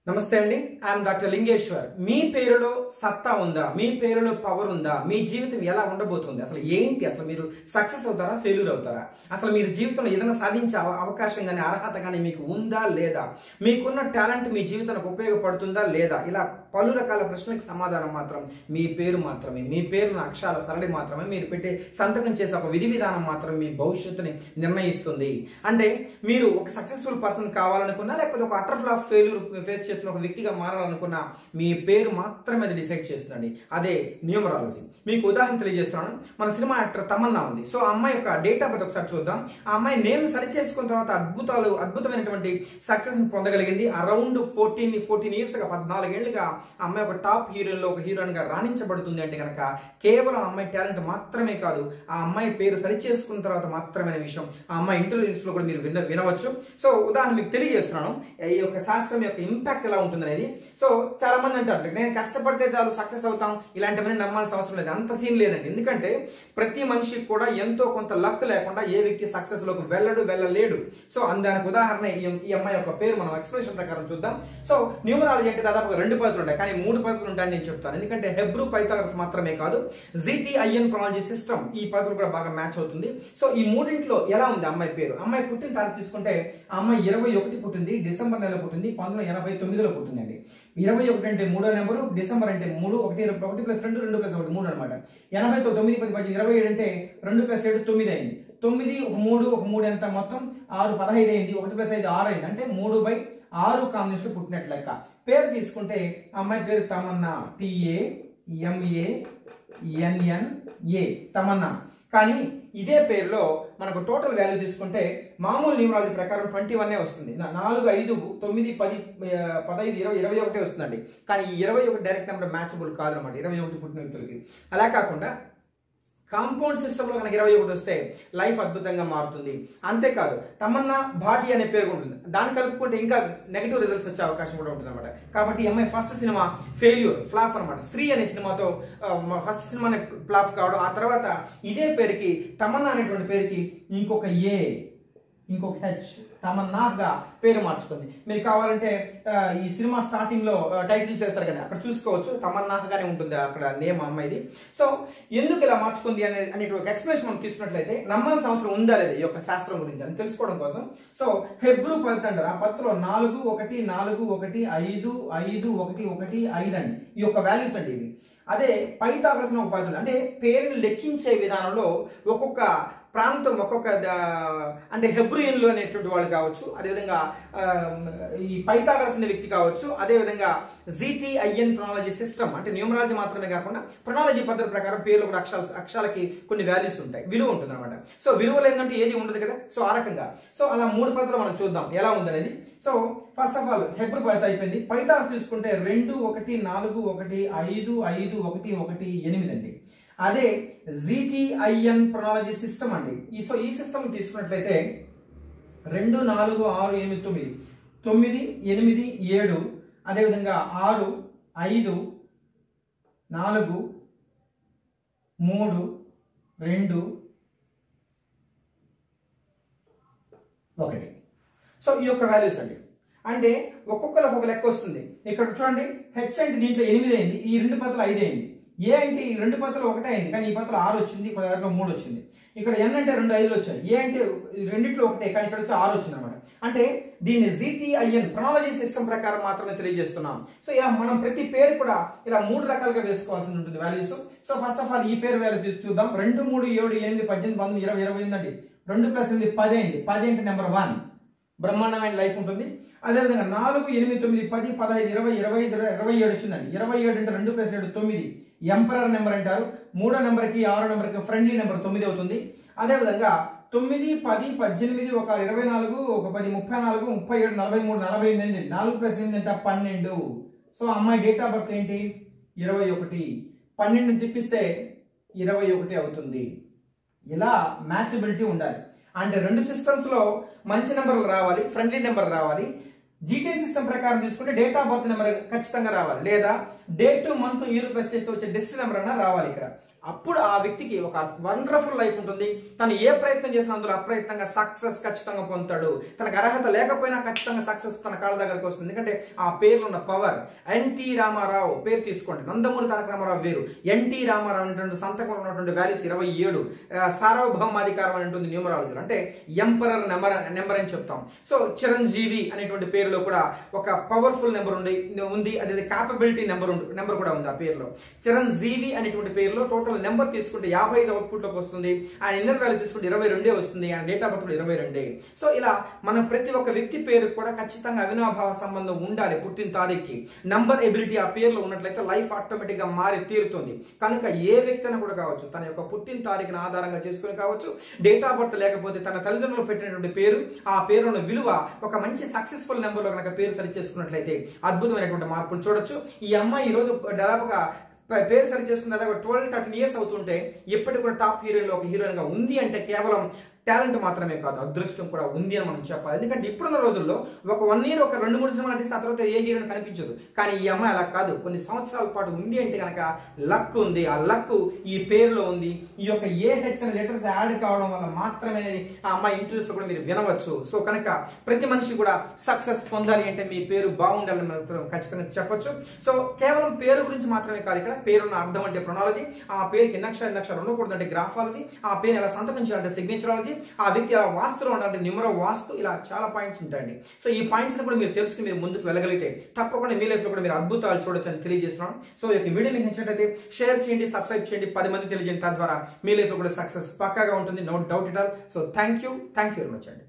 నమస్తే అండి I'm doctor Lingeshwar మీ పేరులో సత్తా ఉందా మీ పేరులో పవర్ ఉందా మీ జీవితం ఎలా ఉండబోతుంది అసలు ఏంటి అసలు మీరు సక్సెస్ అవుతారా ఫెయిల్యూర్ అవుతారా అసలు మీరు జీవితంలో ఏదైనా సాధించే అవ- అవకాశం కానీ అర్హత కానీ మీకు ఉందా లేదా మీకున్న టాలెంట్ మీ జీవితానికి ఉపయోగపడుతుందా లేదా ఇలా పలు రకాల ప్రశ్నలకు సమాధానం మాత్రం మీ పేరు మాత్రమే మీ పేరున్న అక్షరాల సరళి మాత్రమే మీరు పెట్టే సంతకం చేసే ఒక విధి విధానం మాత్రం మీ భవిష్యత్తుని నిర్ణయిస్తుంది అంటే మీరు ఒక సక్సెస్ఫుల్ పర్సన్ కావాలనుకున్నా లేకపోతే ఒక అటర్ ఫ్లాప్ ఫెయిల్యూర్ ఫేస్ చేస్తున్న ఒక వ్యక్తిగా మారాలనుకున్నా మీ పేరు మాత్రమే అది డిసైడ్ చేస్తుందండి అదే న్యూమరాలజీ మీకు ఉదాహరణ తెలియజేస్తున్నాను మన సినిమా యాక్టర్ తమన్నా ఉంది సో ఆ అమ్మాయి యొక్క డేట్ ఆఫ్ బర్త్ ఒకసారి చూద్దాం ఆ అమ్మాయి నేమ్ సరి చేసుకున్న తర్వాత అద్భుతాలు అద్భుతమైనటువంటి సక్సెస్ పొందగలిగింది అరౌండ్ ఫోర్టీన్ ఫోర్టీన్ ఇయర్స్ గా పద్నాలుగేళ్లుగా ఆ అమ్మాయి ఒక టాప్ హీరోయిన్ లో ఒక హీరోయిన్ గా రాణించబడుతుంది అంటే కనుక కేవలం ఆ అమ్మాయి టాలెంట్ మాత్రమే కాదు ఆ అమ్మాయి పేరు సరి చేసుకున్న తర్వాత మాత్రమే అనే విషయం ఆ అమ్మాయి ఇంటెలిజెన్స్ లో కూడా మీరు విన వినవచ్చు సో ఉదాహరణ మీకు తెలియజేస్తున్నాను ఈ యొక్క శాస్త్రం యొక్క ఇంపాక్ట్ ఎలా ఉంటుంది అనేది సో చాలా మంది అంటారు నేను కష్టపడితే చాలు సక్సెస్ అవుతాం ఇలాంటివన్నీ నమ్మాల్సిన అవసరం లేదు అంత సీన్ లేదండి ఎందుకంటే ప్రతి మనిషికి కూడా ఎంతో కొంత లక్ లేకుండా ఏ వ్యక్తి సక్సెస్ లోకి వెళ్ళడు వెళ్ళలేడు సో దానికి ఉదాహరణ ఈ ఈ అమ్మాయి యొక్క పేరు మనం ఎక్స్ప్లెనేషన్ ప్రకారం చూద్దాం సో న్యూమరాలజీ అంటే దాదాపు రెండు పద్ధతులు ఉంటాయి కానీ మూడు పద్ధతులు ఉంటాయని నేను చెప్తాను ఎందుకంటే హెబ్రూ పైథాగరస్ మాత్రమే కాదు జిటిఐఎన్ ప్రొనాలజీ సిస్టమ్ ఈ పద్ధతులు కూడా బాగా మ్యాచ్ అవుతుంది సో ఈ మూడింట్లో ఎలా ఉంది అమ్మాయి పేరు అమ్మాయి పుట్టిన తారీఖు తీసుకుంటే ఆ అమ్మాయి ఇరవై ఒకటి పుట్టింది డిసెంబర్ నెల పుట్టింది పంతొమ్మిది వందల ఎనభై తొమ్మిదిలో పుట్టిందండి ఇరవై ఒకటి అంటే మూడో నెంబరు డిసెంబర్ అంటే మూడు ఒకటి ఒకటి ప్లస్ రెండు రెండు ప్లస్ ఒకటి మూడు అనమాట ఎనభై తో తొమ్మిది పది పది ఇరవై ఏడు అంటే రెండు ప్లస్ ఏడు తొమ్మిది అయింది తొమ్మిది ఒక మూడు ఒక మూడు ఎంత మొత్తం ఆరు పదహైదు అయింది ఒకటి ప్లస్ ఐదు ఆరు అయింది అంటే మూడు బై ఆరు కాంబినేషన్ పుట్టినట్లు లెక్క పేరు తీసుకుంటే ఆ అమ్మాయి పేరు Tamannaah T A M A N N A Tamannaah కానీ ఇదే పేరులో మనకు టోటల్ వాల్యూ తీసుకుంటే మామూలు న్యూమరాలజీ ప్రకారం ట్వంటీ వన్ వస్తుంది నా- నాలుగు ఐదు తొమ్మిది పది ఆ, పదహైదు ఇరవై ఇరవై ఒకటే వస్తుందండి కానీ ఈ ఇరవై ఒకటి డైరెక్ట్ నెంబర్ మ్యాచబుల్ కాదనమాట ఇరవై ఒకటి పుట్టిన వ్యక్తులకి అలా కాకుండా కాంపౌండ్ సిస్టమ్ లో కనుక ఇరవై ఒకటి వస్తే లైఫ్ అద్భుతంగా మారుతుంది అంతేకాదు తమన్నా భాటి అనే పేరు ఉంటుంది దాన్ని కలుపుకుంటే ఇంకా నెగిటివ్ రిజల్ట్స్ వచ్చే అవకాశం కూడా ఉంటుంది అనమాట కాబట్టి ఈ అమ్మాయి ఫస్ట్ సినిమా ఫెయిల్యూర్ ఫ్లాప్ అనమాట స్త్రీ అనే సినిమాతో ఫస్ట్ సినిమానే ఫ్లాప్ కావడం ఆ తర్వాత ఇదే పేరుకి తమన్నా అనేటువంటి పేరుకి ఇంకొక ఏ ఇంకొక హెచ్ తమన్నాగా పేరు మార్చుకుంది మీరు కావాలంటే ఆ, ఈ సినిమా స్టార్టింగ్ లో టైటిల్స్ వేస్తారు కదా అక్కడ చూసుకోవచ్చు తమన్నాగానే ఉంటుంది అక్కడ నేమ్ అమ్మాయిది సో ఎందుకు ఇలా మార్చుకుంది అనే అనేటువంటి ఎక్స్ప్లెనేషన్ మనం తీసుకున్నట్లయితే నమ్మాల్సిన అవసరం ఉందా లేదా ఈ యొక్క శాస్త్రం గురించి అని తెలుసుకోవడం కోసం సో హెబ్రూ పద్ధతి అంటారు ఆ పద్ధతిలో నాలుగు ఒకటి నాలుగు ఒకటి ఐదు ఐదు ఒకటి ఒకటి ఐదు అండి ఈ యొక్క వాల్యూస్ అండి ఇవి అదే పైతాగరస్ ఒక పద్ధతి అంటే పేరుని లెక్కించే విధానంలో ఒక్కొక్క ప్రాంతం ఒక్కొక్క ద- అంటే హెబ్రియన్లు అనేటువంటి వాళ్ళు కావచ్చు అదేవిధంగా ఆ, ఈ పైతాగరస్ అనే వ్యక్తి కావచ్చు అదేవిధంగా జీటీఐఎన్ ప్రొనాలజీ సిస్టమ్ అంటే న్యూమరాలజీ మాత్రమే కాకుండా ప్రొనాలజీ పద్ధతి ప్రకారం పేర్లు కూడా అక్షరాల అక్షరాలకి కొన్ని వాల్యూస్ ఉంటాయి విలువ ఉంటుంది అనమాట సో విలువలు ఏంటంటే ఏది ఉండదు కదా సో ఆ రకంగా సో అలా మూడు పద్ధతులు మనం చూద్దాం ఎలా ఉందనేది so first of all Hebrew పద్ధతి అయిపోయింది పైతాగరస్ తీసుకుంటే రెండు ఒకటి నాలుగు ఒకటి ఐదు ఐదు ఒకటి ఒకటి ఎనిమిది అండి అదే జీటీఐఎన్ ప్రొనాలజీ సిస్టమ్ అండి ఈ సో ఈ సిస్టమ్ తీసుకున్నట్లయితే రెండు నాలుగు ఆరు ఎనిమిది తొమ్మిది తొమ్మిది ఎనిమిది ఏడు అదేవిధంగా ఆరు ఐదు నాలుగు మూడు రెండు ఒకటి సో ఈ యొక్క వాల్యూస్ అండి అంటే ఒక్కొక్కరు ఒక్కొక్క లెక్క వస్తుంది ఇక్కడ చూడండి హెచ్ అంటే దీంట్లో ఎనిమిది అయింది ఈ రెండు పత్రాలు ఐదు అయింది ఏ అంటే ఈ రెండు పత్రాలు ఒకటే అయింది కానీ ఈ పత్రాలు ఆరు వచ్చింది ఇక్కడ దాంట్లో మూడు వచ్చింది ఇక్కడ ఎన్ అంటే రెండు ఐదులు వచ్చాయి ఏ అంటే ఈ రెండిట్లో ఒకటే కానీ ఇక్కడ వచ్చి ఆరు వచ్చింది అనమాట అంటే దీన్ని జీటీఐఎన్ ప్రొనాలజీ సిస్టమ్ ప్రకారం మాత్రమే తెలియజేస్తున్నాం సో ఇలా మనం ప్రతి పేరు కూడా ఇలా మూడు రకాలుగా వేసుకోవాల్సి ఉంటుంది values so first of all ఈ పేరు వాల్యూ చూసి చూద్దాం రెండు మూడు ఏడు ఎనిమిది పద్దెనిమిది పంతొమ్మిది ఇరవై ఇరవై ఎనిమిది రెండు ప్లస్ ఎనిమిది పది అయింది పది అంటే నెంబర్ వన్ బ్రహ్మాండమైన లైఫ్ ఉంటుంది అదేవిధంగా నాలుగు ఎనిమిది తొమ్మిది పది పదహైదు ఇరవై ఇరవై ఐదు ఇరవై ఏడు వచ్చిందండి ఇరవై ఏడు అంటే రెండు ప్లస్ ఏడు తొమ్మిది ఎంపరర్ నెంబర్ అంటారు మూడో నెంబర్కి ఆరో నెంబర్కి ఫ్రెండ్లీ నెంబర్ తొమ్మిది అవుతుంది అదేవిధంగా తొమ్మిది పది పద్దెనిమిది ఒక ఇరవై నాలుగు ఒక పది ముప్పై నాలుగు ముప్పై ఏడు నలభై మూడు నలభై ఎనిమిది నాలుగు ప్లస్ ఎనిమిది అంటే పన్నెండు సో అమ్మాయి డేట్ ఆఫ్ బర్త్ ఏంటి ఇరవై ఒకటి పన్నెండు తిప్పిస్తే ఇరవై ఒకటి అవుతుంది ఇలా మ్యాచబిలిటీ ఉండాలి అంటే రెండు సిస్టమ్స్ లో మంచి నెంబర్లు రావాలి ఫ్రెండ్లీ నెంబర్ రావాలి జీటీఎన్ సిస్టమ్ ప్రకారం తీసుకుంటే డేట్ ఆఫ్ బర్త్ నెంబర్ ఖచ్చితంగా రావాలి లేదా డేట్ మంత్ ఇయర్ ప్లస్ చేస్తే వచ్చే డెస్ట్ నెంబర్ అన్నా రావాలి ఇక్కడ అప్పుడు ఆ వ్యక్తికి ఒక వండర్ఫుల్ లైఫ్ ఉంటుంది తను ఏ ప్రయత్నం చేసినా అందులో అప్రయత్నంగా సక్సెస్ ఖచ్చితంగా పొందుతాడు తనకు అర్హత లేకపోయినా ఖచ్చితంగా సక్సెస్ తన కాళ్ళ దగ్గరకు వస్తుంది ఎందుకంటే ఆ పేర్లో ఉన్న పవర్ ఎన్టీ రామారావు పేరు తీసుకోండి నందమూరి తారక రామారావు వేరు ఎన్టీ రామారావు అనేటువంటి సంతకంలో ఉన్నటువంటి వాల్యూస్ ఇరవై ఏడు సార్వభౌమాధికారం అనేటువంటి న్యూమరాలజీ అంటే ఎంపరర్ నెంబర్ నెంబర్ అని చెప్తాం సో చిరంజీవి అనేటువంటి పేరులో కూడా ఒక పవర్ఫుల్ నెంబర్ ఉంది ఉంది అదే కాపబిలిటీ నెంబర్ నెంబర్ కూడా ఉంది ఆ పేరులో చిరంజీవి అనేటువంటి పేరులో టోటల్ నెంబర్ తీసుకుంటే యాభై ఐదు అవుట్పుట్ లోకి వస్తుంది ఆయన ఇన్నర్ వాల్యూ తీసుకుంటే ఇరవై రెండే వస్తుంది ఆయన డేట్ ఆఫ్ బర్త్ ఇరవై రెండే సో ఇలా మనం ప్రతి ఒక్క వ్యక్తి పేరు కూడా ఖచ్చితంగా అవినాభావ సంబంధం ఉండాలి పుట్టిన తారీఖుకి నంబర్ ఎబిలిటీ ఆ పేరులో ఉన్నట్లయితే లైఫ్ ఆటోమేటిక్ గా మారి తీరుతుంది కనుక ఏ వ్యక్తి అయినా కూడా కావచ్చు తన యొక్క పుట్టిన తారీఖును ఆధారంగా చేసుకుని కావచ్చు డేట్ ఆఫ్ బర్త్ లేకపోతే తన తల్లిదండ్రులు పెట్టినటువంటి పేరు ఆ పేరున్న విలువ ఒక మంచి సక్సెస్ఫుల్ నెంబర్ లో కనుక పేరు సరి చేసుకున్నట్లయితే అద్భుతమైనటువంటి మార్పులు చూడొచ్చు ఈ అమ్మాయి ఈ రోజు దాదాపుగా ప- పేరు సరి చేసుకున్న దాదాపు ట్వెల్వ్ థర్టీన్ ఇయర్స్ అవుతుంటే ఇప్పటికి కూడా టాప్ హీరోయిన్ లో ఒక హీరోయిన్ గా ఉంది అంటే కేవలం టాలెంట్ మాత్రమే కాదు అదృష్టం కూడా ఉంది అని మనం చెప్పాలి ఎందుకంటే ఇప్పుడున్న రోజుల్లో ఒక వన్ ఇయర్ ఒక రెండు మూడు సినిమాలు నటిస్తే ఆ తర్వాత ఏ హీరోయిన్ కనిపించదు కానీ ఈ అమ్మాయి అలా కాదు కొన్ని సంవత్సరాల పాటు ఉంది అంటే కనుక లక్ ఉంది ఆ లక్ ఈ పేరులో ఉంది ఈ యొక్క ఏహెచ్ అనే లెటర్స్ యాడ్ కావడం వల్ల మాత్రమే ఆ అమ్మాయి ఇంటర్వ్యూస్ లో కూడా మీరు వినవచ్చు సో కనుక ప్రతి మనిషి కూడా సక్సెస్ పొందాలి అంటే మీ పేరు బాగుండాలని మనం ఖచ్చితంగా చెప్పొచ్చు సో కేవలం పేరు గురించి మాత్రమే కాదు ఇక్కడ పేరున్న అర్థం అంటే ప్రొనాలజీ ఆ పేరుకి ఎన్ని అక్షరాలు ఎన్ని అక్షరాలు ఉండకూడదు అంటే గ్రాఫాలజీ ఆ పేరు ఎలా సంతకం చేయాలంటే సిగ్నేచరాలజీ ఆ వ్యక్తి ఎలా వాస్తులో ఉండాలంటే న్యూమరో వాస్తు ఇలా చాలా పాయింట్స్ ఉంటాయండి సో ఈ పాయింట్స్ కూడా మీరు తెలుసుకుని మీరు ముందుకు వెళ్ళగలిగితే తప్పకుండా మీ లైఫ్ లో కూడా మీరు అద్భుతాలు చూడొచ్చు అని తెలియజేస్తున్నాం సో ఈ యొక్క వీడియో మీకు నచ్చినట్లయితే షేర్ చేయండి సబ్స్క్రైబ్ చేయండి పది మంది తెలియజేయండి తద్వారా మీ లైఫ్ లో కూడా సక్సెస్ పక్కాగా ఉంటుంది no doubt it all so thank you thank you very much అండి